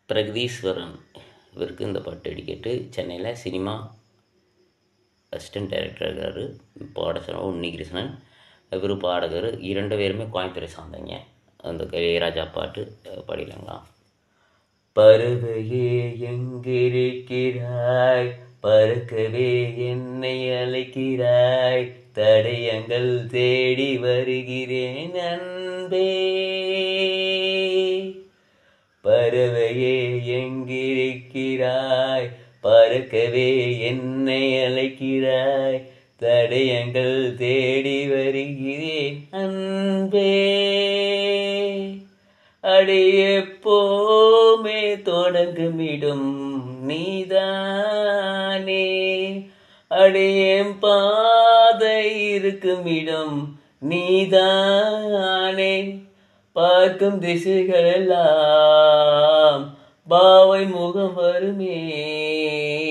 பிரகதீஸ்வரன் இவருக்கு இந்த பாட்டு அடிக்கட்டு சென்னையில் சினிமா அசிஸ்டன்ட் டைரக்டர் இருக்கார் பாடசர் உன்னிகிருஷ்ணன் இவர் பாடகர் இரண்டு பேருமே கோயம்புத்தூரை சார்ந்தவங்க அந்த இளையராஜா பாட்டு அஹ், பாடிடலாங்களா பறவையே எங்கிருக்கிறாய் பறக்கவே என்னை அழைக்கிறாய் தடயங்கள் தேடி வருகிறேன் அன்பே பறவையே எங்கிருக்கிறாய் பறக்கவே என்னை அழைக்கிறாய் தடயங்கள் தேடி வருகிறேன் அன்பே அடியப்போமே தொடங்குமிடும் நீதானே அடியேன் பாதை இருக்குமிடம் நீதானே பார்க்கும் திசைகளெல்லாம் பாவை முகம் வருமே